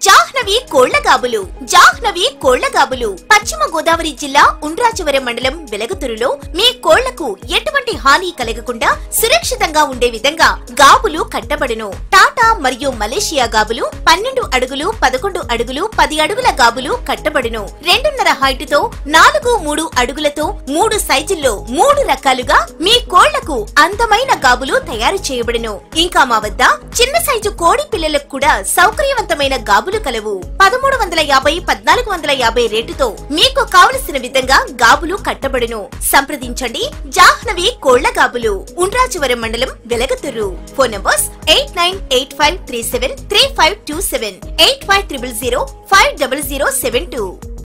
జాహ్నవి కోళ్లగాబులు జాహ్నవి కోళ్లగాబులు పశ్చిమ గోదావరి జిల్లా ఉండ్రాజవరం మండలం వెలగతురులో మీ కోళ్లకు ఎటువంటి హాని కలగకుండా సురక్షితంగా ఉండే విధంగా గాబులు కట్టబడును టాటా మరియు మలేషియా గాబులు పన్నెండు అడుగులు పదకొండు అడుగులు పది అడుగుల గాబులు కట్టబడును రెండున్నర హైట్ తో నాలుగు మూడు అడుగులతో మూడు సైజుల్లో మూడు రకాలుగా మీ కోళ్లకు అందమైన గాబులు తయారు చేయబడును ఇంకా మా వద్ద చిన్న సైజు కోడి పిల్లలకు కూడా సౌకర్యవంతమైన గాబులు కలవు పదమూడు వందల యాభై పద్నాలుగు వందల యాభై రేటుతో మీకు కావలసిన విధంగా గాబులు కట్టబడును సంప్రదించండి జాహ్నవి కోళ్ల గాబులు ఉండ్రాజవరం మండలం Velagaturru phone numbers eight nine eight five three seven three five two seven eight five triple zero five double zero seven two